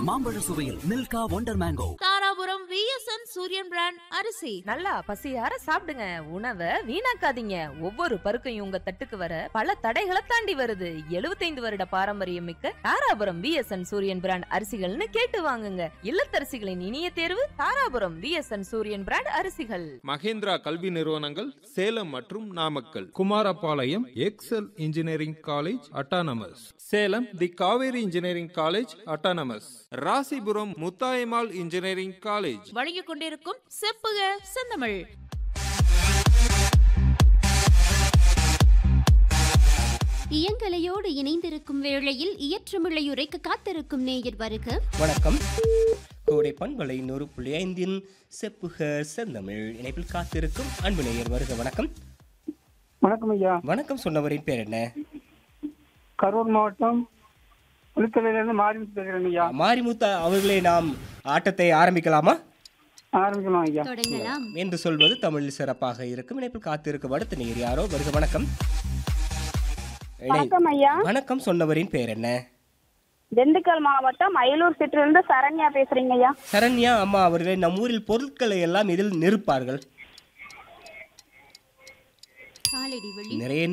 மாம்பழ சுவையில் Milka wonder mango Dharapuram VSN Suriyan brand அரிசி நல்லா பசியார சாப்பிடுங்க உணவை வீணாக்காதீங்க ஒவ்வொரு பருக்கையும் உங்க தட்டுக்கு வர பல தடைகளை தாண்டி வருது 75 வருட பாரம்பரியம் மிக்க தாராபுரம் விஎஸ்என் சூரியன் பிராண்ட் அரிசிகள்னு கேட்டு வாங்குங்க இல்லத்தரசிகளின் இனிய தேர்வு தாராபுரம் விஎஸ்என் சூரியன் பிராண்ட் அரிசிகள் மகேந்திரா கல்வி நிறுவனங்கள் சேலம் மற்றும் Namakkal Kumarapalayam Excel engineering college autonomous Salem the Kaveri engineering college autonomous Rasipuram Muthayammal engineering college வழங்கிக் கொண்டிருக்கும் செப்புக செந்தமிழ் இயங்கலையோடு இணைந்திருக்கும் வேளையில் இயற்றமிழை உரைக்க காத்திருக்கும் நேயர் வருக வணக்கம் கோடை பண்பலை நூறு புள்ளி ஐந்தின் செப்புக செந்தமிழ் இணைப்பில் காத்திருக்கும் அன்பு நேயர் வருக வணக்கம் வணக்கம் ஐயா வணக்கம் சொன்னவரின் பேர் என்ன கரூர் மாவட்டம் புலிக்கலையிலிருந்து மாரிமுத்து பேசுறேன் ஐயா மாரிமுத்தா அவர்களே நாம் ஆட்டத்தை ஆரம்பிக்கலாமா ஆரம்பிக்கலாம் ஐயா தொடங்கலாம் என்று சொல்வது தமிழில் சிறப்பாக இருக்கும் இணைப்பில் காத்திருக்கும் அடுத்த நேயர் யாரோ வருக வணக்கம் இணை- வணக்கம் ஐயா வணக்கம் சொன்னவரின் பேர் என்ன திண்டுக்கல் மாவட்டம் அயலூர் சிற்றிலிருந்து சரண்யா பேசுறீங்க ஐயா சரண்யா அம்மா அவர்களே நம் ஊரில் பொருட்களை எல்லாம் இதில் நிறுப்பார்கள் காலடி வழி நிறைய